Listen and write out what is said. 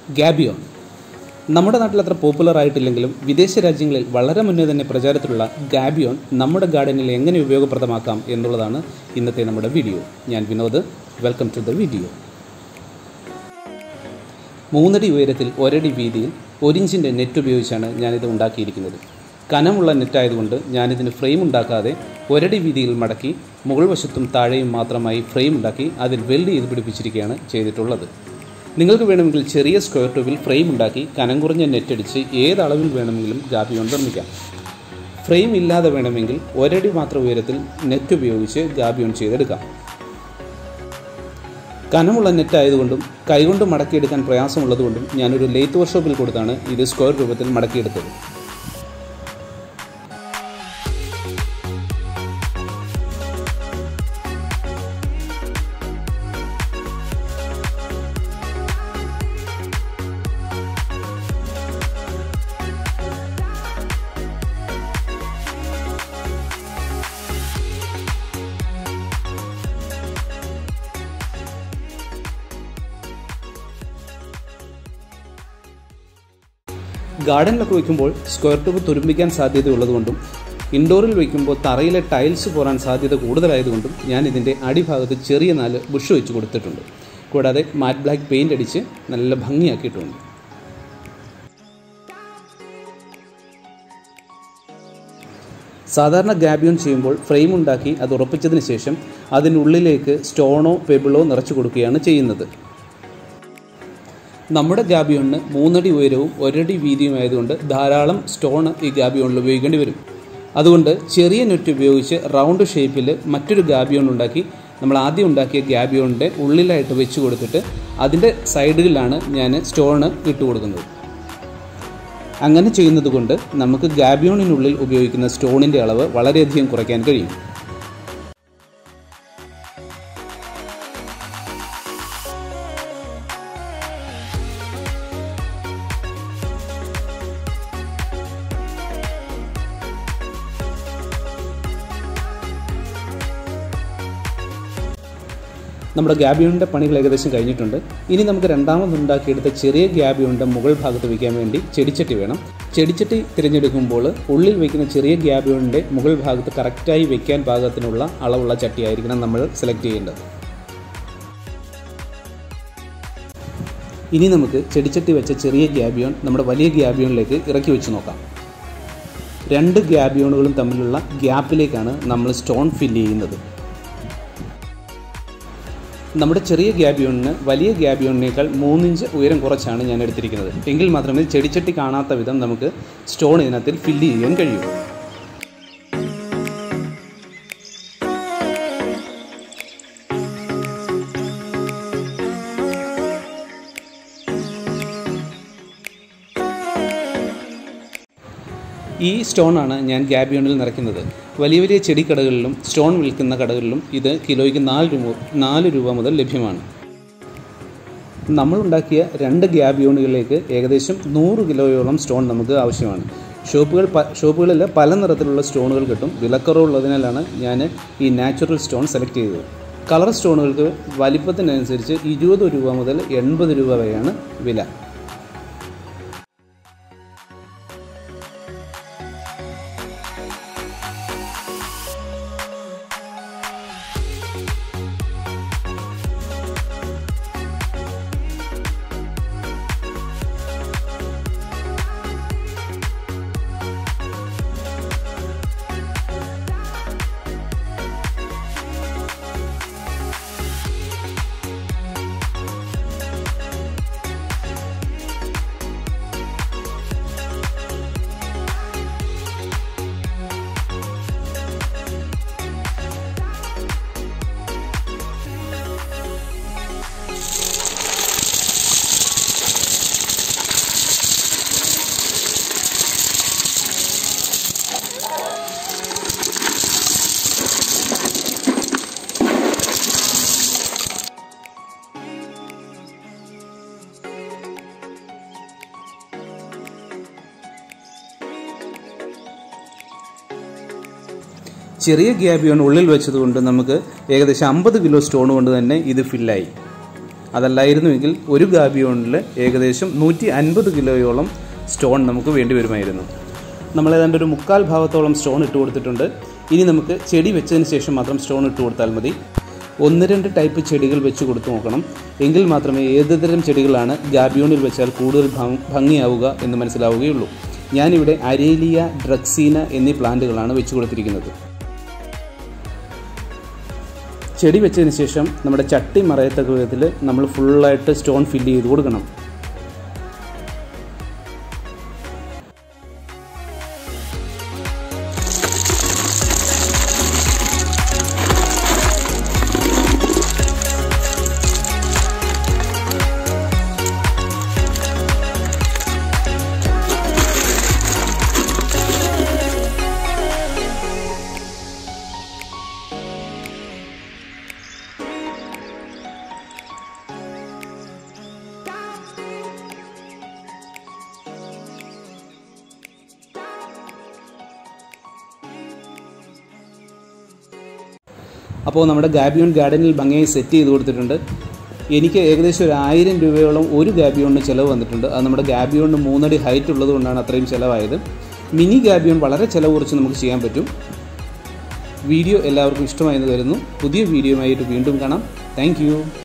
gabion നമ്മുടെ നാട്ടിൽ അത്ര പോപ്പുലർ ആയിട്ടില്ലെങ്കിലും വിദേശ രാജ്യങ്ങളിൽ വളരെ മുന്നേ തന്നെ പ്രചാരത്തിലുള്ള ഗാബിയോൺ നമ്മുടെ ഗാർഡനിൽ എങ്ങനെ ഉപയോഗപ്രദമാക്കാം എന്നുള്ളതാണ് ഇന്നത്തെ നമ്മുടെ വീഡിയോ ഞാൻ Vinod welcome to the video മൂന്നടി ഉയരത്തിൽ ഒരടി വീതിയിൽ ഒരിഞ്ചിൻ്റെ നെറ്റ് ഉപയോഗിച്ചാണ് ഞാനിത് ഉണ്ടാക്കിയിരിക്കുന്നത് കനമുള്ള നെറ്റായതുകൊണ്ട് ഞാനിതിന് ഫ്രെയിം ഉണ്ടാക്കാതെ ഒരടി വീതിയിൽ മടക്കി മുകൾ വശത്തും താഴെയും മാത്രമായി ഫ്രെയിം ഉണ്ടാക്കി അതിൽ വെൽഡ് ചെയ്ത് പിടിപ്പിച്ചിരിക്കുകയാണ് ചെയ്തിട്ടുള്ളത് നിങ്ങൾക്ക് വേണമെങ്കിൽ ചെറിയ സ്ക്വയർ ട്യൂബിൽ ഫ്രെയിം ഉണ്ടാക്കി കനം കുറഞ്ഞ നെറ്റ് അടിച്ച് ഏത് അളവിൽ വേണമെങ്കിലും ഗാബിയോൺ നിർമ്മിക്കാം ഫ്രെയിം ഇല്ലാതെ വേണമെങ്കിൽ ഒരടി മാത്രം ഉയരത്തിൽ നെറ്റ് ഉപയോഗിച്ച് ഗാബിയോൺ ചെയ്തെടുക്കാം കനമുള്ള നെറ്റ് ആയതുകൊണ്ടും കൈകൊണ്ട് മടക്കിയെടുക്കാൻ പ്രയാസമുള്ളതുകൊണ്ടും ഞാനൊരു ലെയ്ത്ത് വർക്ക്ഷോപ്പിൽ കൊടുത്താണ് ഇത് സ്ക്വയർ രൂപത്തിൽ മടക്കിയെടുത്തത് ഗാർഡനിലൊക്കെ വയ്ക്കുമ്പോൾ സ്ക്വയർ ട്യൂബ് തുരുമ്പിക്കാൻ സാധ്യതയുള്ളതുകൊണ്ടും ഇൻഡോറിൽ വയ്ക്കുമ്പോൾ തറയിലെ ടൈൽസ് പോരാൻ സാധ്യത കൂടുതലായതുകൊണ്ടും ഞാൻ ഇതിൻ്റെ അടിഭാഗത്ത് ചെറിയ നാല് ബുഷ് വെച്ച് കൊടുത്തിട്ടുണ്ട് കൂടാതെ മാറ്റ് ബ്ലാക്ക് പെയിൻ്റ് അടിച്ച് നല്ല ഭംഗിയാക്കിയിട്ടുണ്ട് സാധാരണ ഗാബിയോൺ ചെയ്യുമ്പോൾ ഫ്രെയിം ഉണ്ടാക്കി അത് ഉറപ്പിച്ചതിന് ശേഷം അതിനുള്ളിലേക്ക് സ്റ്റോണോ പെബിളോ നിറച്ചു കൊടുക്കുകയാണ് ചെയ്യുന്നത് നമ്മുടെ ഗാബിയോണിന് മൂന്നടി ഉയരവും ഒരടി വീതിയുമായതുകൊണ്ട് ധാരാളം സ്റ്റോൺ ഈ ഗാബിയോണിൽ ഉപയോഗിക്കേണ്ടി വരും അതുകൊണ്ട് ചെറിയ നെറ്റ് ഉപയോഗിച്ച് റൗണ്ട് ഷേപ്പിൽ മറ്റൊരു ഗാബിയോൺ ഉണ്ടാക്കി നമ്മൾ ആദ്യം ഉണ്ടാക്കിയ ഗാബിയോണിൻ്റെ ഉള്ളിലായിട്ട് വെച്ച് കൊടുത്തിട്ട് അതിൻ്റെ സൈഡിലാണ് ഞാൻ സ്റ്റോണ് ഇട്ട് കൊടുക്കുന്നത് അങ്ങനെ ചെയ്യുന്നത് കൊണ്ട് നമുക്ക് ഗാബിയോണിനുള്ളിൽ ഉപയോഗിക്കുന്ന സ്റ്റോണിൻ്റെ അളവ് വളരെയധികം കുറയ്ക്കാൻ കഴിയും നമ്മുടെ ഗ്യാബിയോണിൻ്റെ പണികൾ ഏകദേശം കഴിഞ്ഞിട്ടുണ്ട് ഇനി നമുക്ക് രണ്ടാമത് ഉണ്ടാക്കിയെടുത്ത ചെറിയ ഗ്യാബിയോണിൻ്റെ മുകൾ ഭാഗത്ത് വയ്ക്കാൻ വേണ്ടി ചെടിച്ചട്ടി വേണം ചെടിച്ചട്ടി തിരഞ്ഞെടുക്കുമ്പോൾ ഉള്ളിൽ വയ്ക്കുന്ന ചെറിയ ഗ്യാബിയോണിൻ്റെ മുകൾ ഭാഗത്ത് കറക്റ്റായി വയ്ക്കാൻ പാകത്തിനുള്ള അളവുള്ള ചട്ടിയായിരിക്കണം നമ്മൾ സെലക്ട് ചെയ്യേണ്ടത് ഇനി നമുക്ക് ചെടിച്ചട്ടി വെച്ച ചെറിയ ഗ്യാബിയോൺ നമ്മുടെ വലിയ ഗ്യാബിയോണിലേക്ക് ഇറക്കി വെച്ച് നോക്കാം രണ്ട് ഗ്യാബിയോണുകളും തമ്മിലുള്ള ഗ്യാപ്പിലേക്കാണ് നമ്മൾ സ്റ്റോൺ ഫില്ല് ചെയ്യുന്നത് നമ്മുടെ ചെറിയ ഗ്യാബിയോണിന് വലിയ ഗ്യാബിയോണിനേക്കാൾ മൂന്നിഞ്ച് ഉയരം കുറച്ചാണ് ഞാൻ എടുത്തിരിക്കുന്നത് എങ്കിൽ മാത്രമേ ചെടിച്ചട്ടി കാണാത്ത വിധം നമുക്ക് സ്റ്റോൺ ഇതിനകത്തിൽ ഫില്ല് ചെയ്യാൻ കഴിയൂ ഈ സ്റ്റോണാണ് ഞാൻ ഗ്യാബിയോണിൽ നിറയ്ക്കുന്നത് വലിയ വലിയ ചെടിക്കടകളിലും സ്റ്റോൺ വിൽക്കുന്ന കടകളിലും ഇത് കിലോയ്ക്ക് നാല് രൂപ നാല് രൂപ മുതൽ ലഭ്യമാണ് നമ്മളുണ്ടാക്കിയ രണ്ട് ഗ്യാബിയോണുകളിലേക്ക് ഏകദേശം നൂറ് കിലോയോളം സ്റ്റോൺ നമുക്ക് ആവശ്യമാണ് ഷോപ്പുകൾ പ ഷോപ്പുകളിൽ പല നിറത്തിലുള്ള സ്റ്റോണുകൾ കിട്ടും വിലക്കുറവുള്ളതിനാലാണ് ഞാൻ ഈ നാച്ചുറൽ സ്റ്റോൺ സെലക്ട് ചെയ്തത് കളർ സ്റ്റോണുകൾക്ക് വലിപ്പത്തിനനുസരിച്ച് ഇരുപത് രൂപ മുതൽ എൺപത് രൂപ വരെയാണ് വില ചെറിയ ഗ്യാബിയോൺ ഉള്ളിൽ വെച്ചതുകൊണ്ട് നമുക്ക് ഏകദേശം അമ്പത് കിലോ സ്റ്റോൺ കൊണ്ട് തന്നെ ഇത് ഫില്ലായി അതല്ലായിരുന്നുവെങ്കിൽ ഒരു ഗാബിയോണിൽ ഏകദേശം നൂറ്റി അൻപത് കിലോയോളം സ്റ്റോൺ നമുക്ക് വേണ്ടി വരുമായിരുന്നു നമ്മൾ ഏതാണ്ട് ഒരു മുക്കാൽ ഭാഗത്തോളം സ്റ്റോൺ ഇട്ട് കൊടുത്തിട്ടുണ്ട് ഇനി നമുക്ക് ചെടി വെച്ചതിന് ശേഷം മാത്രം സ്റ്റോൺ ഇട്ട് കൊടുത്താൽ മതി ഒന്ന് രണ്ട് ടൈപ്പ് ചെടികൾ വെച്ച് കൊടുത്തു നോക്കണം എങ്കിൽ മാത്രമേ ഏത് തരം ചെടികളാണ് ഗാബിയോണിൽ വെച്ചാൽ കൂടുതൽ ഭംഗ്- ഭംഗിയാവുക എന്ന് മനസ്സിലാവുകയുള്ളൂ ഞാനിവിടെ അരേലിയ ഡ്രക്സീന എന്നീ പ്ലാന്റുകളാണ് വെച്ച് കൊടുത്തിരിക്കുന്നത് ചെടി വെച്ചതിന് ശേഷം നമ്മുടെ ചട്ടി മറയത്തക്ക വിധത്തിൽ നമ്മൾ ഫുള്ളായിട്ട് സ്റ്റോൺ ഫില്ല് ചെയ്ത് കൊടുക്കണം അപ്പോൾ നമ്മുടെ ഗാബിയോൺ ഗാർഡനിൽ ഭംഗിയായി സെറ്റ് ചെയ്ത് കൊടുത്തിട്ടുണ്ട് എനിക്ക് ഏകദേശം ഒരു ആയിരം രൂപയോളം ഒരു ഗാബിയോണിന് ചിലവ് വന്നിട്ടുണ്ട് അത് നമ്മുടെ ഗാബിയോണിന് മൂന്നടി ഹൈറ്റ് ഉള്ളത് കൊണ്ടാണ് അത്രയും ചിലവായത് മിനി ഗാബിയോൺ വളരെ ചിലവ് കുറച്ച് നമുക്ക് ചെയ്യാൻ പറ്റും വീഡിയോ എല്ലാവർക്കും ഇഷ്ടമായെന്ന് കരുതുന്നു പുതിയ വീഡിയോയുമായിട്ട് വീണ്ടും കാണാം താങ്ക്